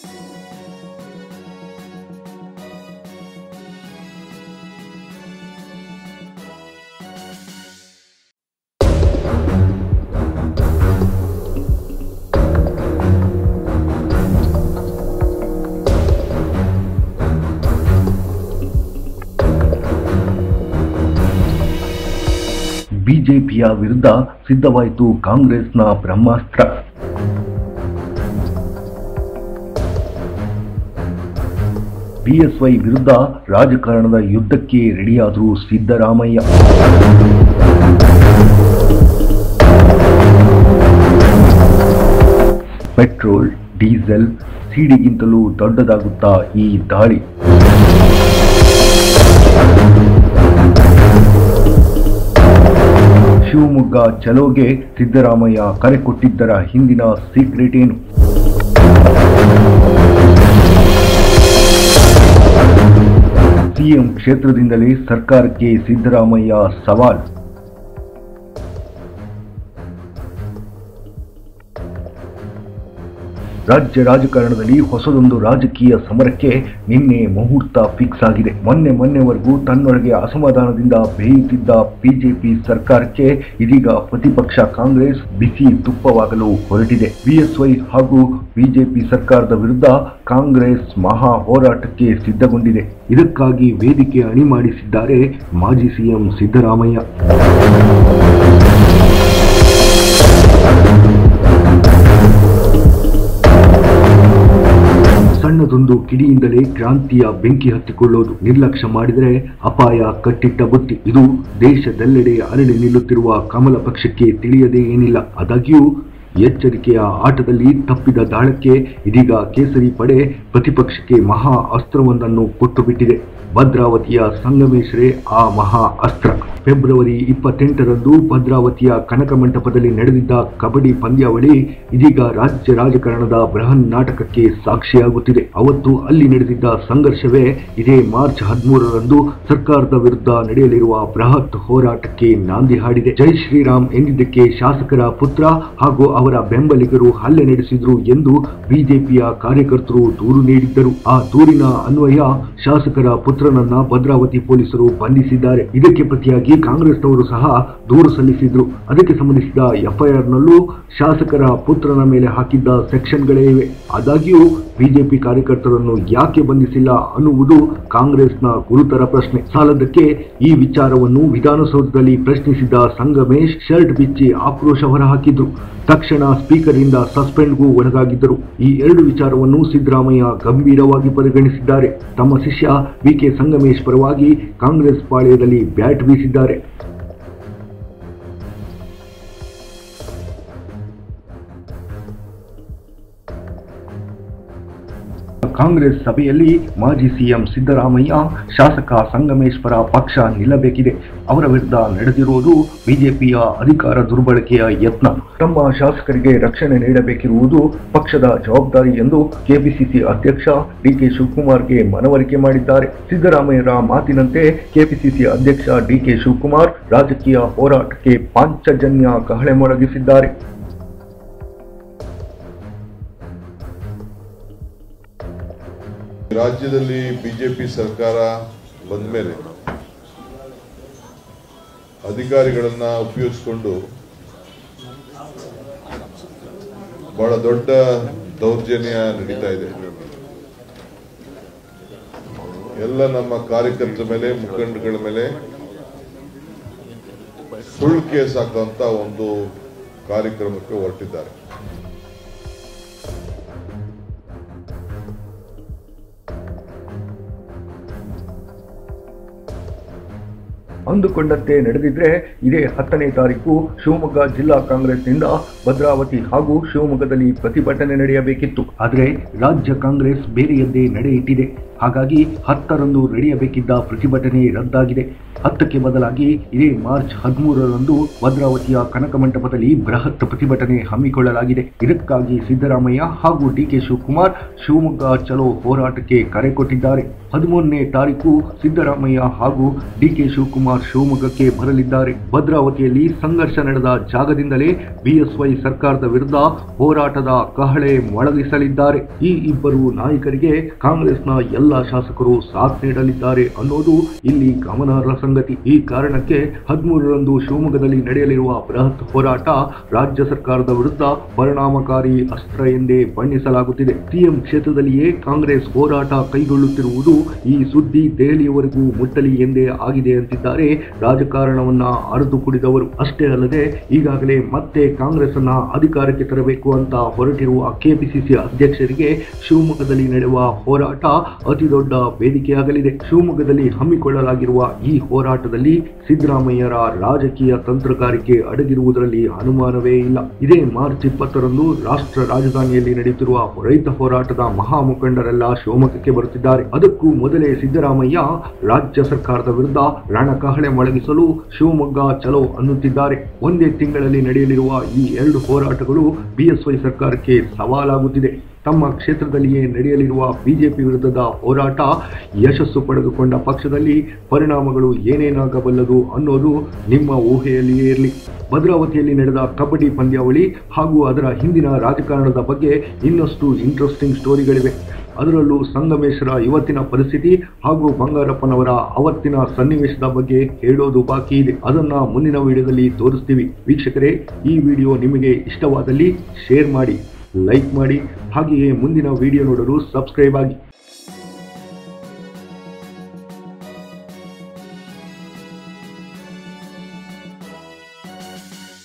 ಬಿಜೆಪಿಯ ವಿರುದ್ಧ ಸಿದ್ಧವಾಯಿತು ಕಾಂಗ್ರೆಸ್ನ ಬ್ರಹ್ಮಾಸ್ತ್ರ ಬಿಎಸ್ವೈ ವಿರುದ್ಧ ರಾಜಕಾರಣದ ಯುದ್ಧಕ್ಕೆ ರೆಡಿಯಾದರು ಸಿದ್ದರಾಮಯ್ಯ ಪೆಟ್ರೋಲ್ ಡೀಸೆಲ್ ಸಿಡಿಗಿಂತಲೂ ದೊಡ್ಡದಾಗುತ್ತಾ ಈ ದಾಳಿ ಶಿವಮೊಗ್ಗ ಚಲೋಗೆ ಸಿದ್ದರಾಮಯ್ಯ ಕರೆ ಕೊಟ್ಟಿದ್ದರ ಹಿಂದಿನ ಸೀಕ್ರೆಟ್ ಏನು ಸಿಎಂ ಕ್ಷೇತ್ರದಿಂದಲೇ ಸರ್ಕಾರಕ್ಕೆ ಸಿದ್ದರಾಮಯ್ಯ ಸವಾಲ್ ರಾಜ್ಯ ರಾಜಕಾರಣದಲ್ಲಿ ಹೊಸದೊಂದು ರಾಜಕೀಯ ಸಮರಕ್ಕೆ ನಿನ್ನೆ ಮುಹೂರ್ತ ಫಿಕ್ಸ್ ಆಗಿದೆ ಮೊನ್ನೆ ಮೊನ್ನೆವರೆಗೂ ತನ್ನೊಳಗೆ ಅಸಮಾಧಾನದಿಂದ ಬೇಯುತ್ತಿದ್ದ ಬಿಜೆಪಿ ಸರ್ಕಾರಕ್ಕೆ ಇದೀಗ ಪ್ರತಿಪಕ್ಷ ಕಾಂಗ್ರೆಸ್ ಬಿಸಿ ತುಪ್ಪವಾಗಲು ಹೊರಟಿದೆ ಬಿಎಸ್ವೈ ಹಾಗೂ ಬಿಜೆಪಿ ಸರ್ಕಾರದ ವಿರುದ್ಧ ಕಾಂಗ್ರೆಸ್ ಮಹಾ ಹೋರಾಟಕ್ಕೆ ಸಿದ್ಧಗೊಂಡಿದೆ ಇದಕ್ಕಾಗಿ ವೇದಿಕೆ ಅಣಿ ಮಾಡಿಸಿದ್ದಾರೆ ಮಾಜಿ ಸಿಎಂ ಸಿದ್ದರಾಮಯ್ಯ ಸಣ್ಣದೊಂದು ಕಿಡಿಯಿಂದಲೇ ಕ್ರಾಂತಿಯ ಬೆಂಕಿ ಹತ್ತಿಕೊಳ್ಳೋದು ನಿರ್ಲಕ್ಷ್ಯ ಮಾಡಿದರೆ ಅಪಾಯ ಕಟ್ಟಿಟ್ಟ ಬುತ್ತಿ ಇದು ದೇಶದೆಲ್ಲೆಡೆ ಅರಳಿ ನಿಲ್ಲುತ್ತಿರುವ ಕಮಲ ಪಕ್ಷಕ್ಕೆ ತಿಳಿಯದೇ ಏನಿಲ್ಲ ಆದಾಗ್ಯೂ ಎಚ್ಚರಿಕೆಯ ಆಟದಲ್ಲಿ ತಪ್ಪಿದ ದಾಳಕ್ಕೆ ಇದೀಗ ಕೇಸರಿ ಪಡೆ ಪ್ರತಿಪಕ್ಷಕ್ಕೆ ಮಹಾ ಅಸ್ತ್ರವೊಂದನ್ನು ಕೊಟ್ಟು ಬಿಟ್ಟಿದೆ ಭದ್ರಾವತಿಯ ಸಂಗಮೇಶ್ವರೇ ಆ ಮಹಾ ಅಸ್ತ್ರ ಫೆಬ್ರವರಿ ಇಪ್ಪತ್ತೆಂಟರಂದು ಭದ್ರಾವತಿಯ ಕನಕ ಮಂಟಪದಲ್ಲಿ ನಡೆದಿದ್ದ ಕಬಡ್ಡಿ ಪಂದ್ಯಾವಳಿ ಇದೀಗ ರಾಜ್ಯ ರಾಜಕಾರಣದ ಬೃಹನ್ ನಾಟಕಕ್ಕೆ ಸಾಕ್ಷಿಯಾಗುತ್ತಿದೆ ಅವತ್ತು ಅಲ್ಲಿ ನಡೆದಿದ್ದ ಸಂಘರ್ಷವೇ ಇದೇ ಮಾರ್ಚ್ ಹದಿಮೂರರಂದು ಸರ್ಕಾರದ ವಿರುದ್ಧ ನಡೆಯಲಿರುವ ಬೃಹತ್ ಹೋರಾಟಕ್ಕೆ ನಾಂದಿ ಹಾಡಿದೆ ಜೈ ಶ್ರೀರಾಮ್ ಎಂದಿದ್ದಕ್ಕೆ ಶಾಸಕರ ಪುತ್ರ ಹಾಗೂ ಅವರ ಬೆಂಬಲಿಗರು ಹಲ್ಲೆ ನಡೆಸಿದ್ರು ಎಂದು ಬಿಜೆಪಿಯ ಕಾರ್ಯಕರ್ತರು ದೂರು ನೀಡಿದ್ದರು ಆ ದೂರಿನ ಅನ್ವಯ ಶಾಸಕರ ಪುತ್ರನನ್ನ ಭದ್ರಾವತಿ ಪೊಲೀಸರು ಬಂಧಿಸಿದ್ದಾರೆ ಇದಕ್ಕೆ ಪ್ರತಿಯಾಗಿ ಕಾಂಗ್ರೆಸ್ನವರು ಸಹ ದೂರು ಸಲ್ಲಿಸಿದ್ರು ಅದಕ್ಕೆ ಸಂಬಂಧಿಸಿದ ಎಫ್ಐಆರ್ ನಲ್ಲೂ ಶಾಸಕರ ಪುತ್ರನ ಮೇಲೆ ಹಾಕಿದ್ದ ಸೆಕ್ಷನ್ಗಳೇ ಇವೆ ಆದಾಗ್ಯೂ ಬಿಜೆಪಿ ಕಾರ್ಯಕರ್ತರನ್ನು ಯಾಕೆ ಬಂಧಿಸಿಲ್ಲ ಅನ್ನುವುದು ಕಾಂಗ್ರೆಸ್ನ ಗುರುತರ ಪ್ರಶ್ನೆ ಸಾಲದಕ್ಕೆ ಈ ವಿಚಾರವನ್ನು ವಿಧಾನಸೌಧದಲ್ಲಿ ಪ್ರಶ್ನಿಸಿದ ಸಂಗಮೇಶ್ ಶರ್ಟ್ ಬಿಚ್ಚಿ ಆಕ್ರೋಶ ಹೊರಹಾಕಿದ್ರು ತಕ್ಷಣ ಸ್ಪೀಕರ್ ಇಂದ ಸಸ್ಪೆಂಡ್ಗೂ ಒಳಗಾಗಿದ್ದರು ಈ ಎರಡು ವಿಚಾರವನ್ನು ಸಿದ್ದರಾಮಯ್ಯ ಗಂಭೀರವಾಗಿ ಪರಿಗಣಿಸಿದ್ದಾರೆ ತಮ್ಮ ಶಿಷ್ಯ ವಿಕೆ ಸಂಗಮೇಶ್ ಪರವಾಗಿ ಕಾಂಗ್ರೆಸ್ ಪಾಳ್ಯದಲ್ಲಿ ಬ್ಯಾಟ್ ಬೀಸಿದ್ದಾರೆ ಕಾಂಗ್ರೆಸ್ ಸಭೆಯಲ್ಲಿ ಮಾಜಿ ಸಿಎಂ ಸಿದ್ದರಾಮಯ್ಯ ಶಾಸಕ ಸಂಗಮೇಶ್ ಪರ ಪಕ್ಷ ನಿಲ್ಲಬೇಕಿದೆ ಅವರ ವಿರುದ್ಧ ನಡೆದಿರುವುದು ಬಿಜೆಪಿಯ ಅಧಿಕಾರ ದುರ್ಬಳಕೆಯ ಯತ್ನ ತಮ್ಮ ಶಾಸಕರಿಗೆ ರಕ್ಷಣೆ ನೀಡಬೇಕಿರುವುದು ಪಕ್ಷದ ಜವಾಬ್ದಾರಿ ಎಂದು ಕೆಪಿಸಿಸಿ ಅಧ್ಯಕ್ಷ ಡಿಕೆ ಶಿವಕುಮಾರ್ಗೆ ಮನವರಿಕೆ ಮಾಡಿದ್ದಾರೆ ಸಿದ್ದರಾಮಯ್ಯರ ಮಾತಿನಂತೆ ಕೆಪಿಸಿಸಿ ಅಧ್ಯಕ್ಷ ಡಿಕೆ ಶಿವಕುಮಾರ್ ರಾಜಕೀಯ ಹೋರಾಟಕ್ಕೆ ಪಾಂಚಜನ್ಯ ಕಹಳೆ ಮೊಳಗಿಸಿದ್ದಾರೆ ರಾಜ್ಯದಲ್ಲಿ ಬಿಜೆಪಿ ಸರ್ಕಾರ ಬಂದ ಮೇಲೆ ಅಧಿಕಾರಿಗಳನ್ನ ಉಪಯೋಗಿಸಿಕೊಂಡು ಬಹಳ ದೊಡ್ಡ ದೌರ್ಜನ್ಯ ನಡೀತಾ ಇದೆ ಎಲ್ಲ ನಮ್ಮ ಕಾರ್ಯಕರ್ತರ ಮೇಲೆ ಮುಖಂಡಗಳ ಮೇಲೆ ಸುಳ್ಳು ಕೇಸ್ ಹಾಕುವಂತ ಒಂದು ಕಾರ್ಯಕ್ರಮಕ್ಕೆ ಹೊರಟಿದ್ದಾರೆ ಅಂದುಕೊಂಡಂತೆ ನಡೆದಿದ್ರೆ ಇದೇ ಹತ್ತನೇ ತಾರೀಕು ಶಿವಮೊಗ್ಗ ಜಿಲ್ಲಾ ಕಾಂಗ್ರೆಸ್ನಿಂದ ಭದ್ರಾವತಿ ಹಾಗೂ ಶಿವಮೊಗ್ಗದಲ್ಲಿ ಪ್ರತಿಭಟನೆ ನಡೆಯಬೇಕಿತ್ತು ಆದರೆ ರಾಜ್ಯ ಕಾಂಗ್ರೆಸ್ ಬೇರೆಯದ್ದೇ ನಡೆ ಇಟ್ಟಿದೆ ಹಾಗಾಗಿ ಹತ್ತರಂದು ನಡೆಯಬೇಕಿದ್ದ ಪ್ರತಿಭಟನೆ ರದ್ದಾಗಿದೆ ಹತ್ತಕ್ಕೆ ಬದಲಾಗಿ ಇದೇ ಮಾರ್ಚ್ ಹದಿಮೂರರಂದು ಭದ್ರಾವತಿಯ ಕನಕ ಮಂಟಪದಲ್ಲಿ ಬೃಹತ್ ಪ್ರತಿಭಟನೆ ಹಮ್ಮಿಕೊಳ್ಳಲಾಗಿದೆ ಇದಕ್ಕಾಗಿ ಸಿದ್ದರಾಮಯ್ಯ ಹಾಗೂ ಡಿಕೆ ಶಿವಕುಮಾರ್ ಶಿವಮೊಗ್ಗ ಚಲೋ ಹೋರಾಟಕ್ಕೆ ಕರೆ ಕೊಟ್ಟಿದ್ದಾರೆ ಹದಿಮೂರನೇ ತಾರೀಕು ಸಿದ್ದರಾಮಯ್ಯ ಹಾಗೂ ಡಿಕೆ ಶಿವಕುಮಾರ್ ಶಿವಮೊಗ್ಗಕ್ಕೆ ಬರಲಿದ್ದಾರೆ ಭದ್ರಾವತಿಯಲ್ಲಿ ಸಂಘರ್ಷ ನಡೆದ ಜಾಗದಿಂದಲೇ ಬಿಎಸ್ವೈ ಸರ್ಕಾರದ ವಿರುದ್ಧ ಹೋರಾಟದ ಕಹಳೆ ಮೊಳಗಿಸಲಿದ್ದಾರೆ ಈ ಇಬ್ಬರು ನಾಯಕರಿಗೆ ಕಾಂಗ್ರೆಸ್ನ ಎಲ್ಲ ಶಾಸಕರು ಸಾಥ್ ನೀಡಲಿದ್ದಾರೆ ಅನ್ನೋದು ಇಲ್ಲಿ ಗಮನಾರ್ಹ ಸಂಗತಿ ಈ ಕಾರಣಕ್ಕೆ ಹದಿಮೂರರಂದು ಶಿವಮೊಗ್ಗದಲ್ಲಿ ನಡೆಯಲಿರುವ ಬೃಹತ್ ಹೋರಾಟ ರಾಜ್ಯ ಸರ್ಕಾರದ ವಿರುದ್ಧ ಪರಿಣಾಮಕಾರಿ ಅಸ್ತ್ರ ಎಂದೇ ಬಣ್ಣಿಸಲಾಗುತ್ತಿದೆ ಸಿಎಂ ಕ್ಷೇತ್ರದಲ್ಲಿಯೇ ಕಾಂಗ್ರೆಸ್ ಹೋರಾಟ ಕೈಗೊಳ್ಳುತ್ತಿರುವುದು ಈ ಸುದ್ದಿ ದೆಹಲಿಯವರೆಗೂ ಮುಟ್ಟಲಿ ಎಂದೇ ಆಗಿದೆ ಅಂತಿದ್ದಾರೆ ರಾಜಕಾರಣವನ್ನ ಅರೆದು ಕುಡಿದವರು ಅಷ್ಟೇ ಅಲ್ಲದೆ ಈಗಾಗಲೇ ಮತ್ತೆ ಕಾಂಗ್ರೆಸ್ ಅನ್ನ ಅಧಿಕಾರಕ್ಕೆ ತರಬೇಕು ಅಂತ ಹೊರಟಿರುವ ಕೆಪಿಸಿಸಿ ಅಧ್ಯಕ್ಷರಿಗೆ ಶಿವಮೊಗ್ಗದಲ್ಲಿ ನಡೆಯುವ ಹೋರಾಟ ಅತಿ ದೊಡ್ಡ ವೇದಿಕೆಯಾಗಲಿದೆ ಶಿವಮೊಗ್ಗದಲ್ಲಿ ಹಮ್ಮಿಕೊಳ್ಳಲಾಗಿರುವ ಈ ಹೋರಾಟದಲ್ಲಿ ಸಿದ್ದರಾಮಯ್ಯರ ರಾಜಕೀಯ ತಂತ್ರಗಾರಿಕೆ ಅಡಗಿರುವುದರಲ್ಲಿ ಅನುಮಾನವೇ ಇಲ್ಲ ಇದೇ ಮಾರ್ಚ್ ಇಪ್ಪತ್ತರಂದು ರಾಷ್ಟ್ರ ರಾಜಧಾನಿಯಲ್ಲಿ ನಡೆಯುತ್ತಿರುವ ರೈತ ಹೋರಾಟದ ಮಹಾ ಮುಖಂಡರೆಲ್ಲ ಶಿವಮೊಗ್ಗಕ್ಕೆ ಬರುತ್ತಿದ್ದಾರೆ ಅದಕ್ಕೂ ಮೊದಲೇ ಸಿದ್ದರಾಮಯ್ಯ ರಾಜ್ಯ ಸರ್ಕಾರದ ವಿರುದ್ಧ ರಣಕಹಳೆ ಮೊಳಗಿಸಲು ಶಿವಮೊಗ್ಗ ಚಲೋ ಅನ್ನುತ್ತಿದ್ದಾರೆ ಒಂದೇ ತಿಂಗಳಲ್ಲಿ ನಡೆಯಲಿರುವ ಈ ಎರಡು ಹೋರಾಟಗಳು ಬಿಎಸ್ವೈ ಸರ್ಕಾರಕ್ಕೆ ಸವಾಲಾಗುತ್ತಿದೆ ತಮ್ಮ ಕ್ಷೇತ್ರದಲ್ಲಿಯೇ ನಡೆಯಲಿರುವ ಬಿಜೆಪಿ ವಿರುದ್ಧದ ಹೋರಾಟ ಯಶಸ್ಸು ಪಡೆದುಕೊಂಡ ಪಕ್ಷದಲ್ಲಿ ಪರಿಣಾಮಗಳು ಏನೇನಾಗಬಲ್ಲದು ಅನ್ನೋದು ನಿಮ್ಮ ಊಹೆಯಲ್ಲಿಯೇ ಇರಲಿ ಭದ್ರಾವತಿಯಲ್ಲಿ ನಡೆದ ಕಬಡ್ಡಿ ಪಂದ್ಯಾವಳಿ ಹಾಗೂ ಅದರ ಹಿಂದಿನ ರಾಜಕಾರಣದ ಬಗ್ಗೆ ಇನ್ನಷ್ಟು ಇಂಟ್ರೆಸ್ಟಿಂಗ್ ಸ್ಟೋರಿಗಳಿವೆ ಅದರಲ್ಲೂ ಸಂಗಮೇಶ್ವರ ಇವತ್ತಿನ ಪರಿಸ್ಥಿತಿ ಹಾಗೂ ಬಂಗಾರಪ್ಪನವರ ಅವತ್ತಿನ ಸನ್ನಿವೇಶದ ಬಗ್ಗೆ ಹೇಳೋದು ಬಾಕಿ ಇದೆ ಅದನ್ನ ಮುಂದಿನ ವಿಡಿಯೋದಲ್ಲಿ ತೋರಿಸ್ತೀವಿ ವೀಕ್ಷಕರೇ ಈ ವಿಡಿಯೋ ನಿಮಗೆ ಇಷ್ಟವಾದಲ್ಲಿ ಶೇರ್ ಮಾಡಿ ಲೈಕ್ ಮಾಡಿ ಹಾಗೆಯೇ ಮುಂದಿನ ವಿಡಿಯೋ ನೋಡಲು ಸಬ್ಸ್ಕ್ರೈಬ್ ಆಗಿ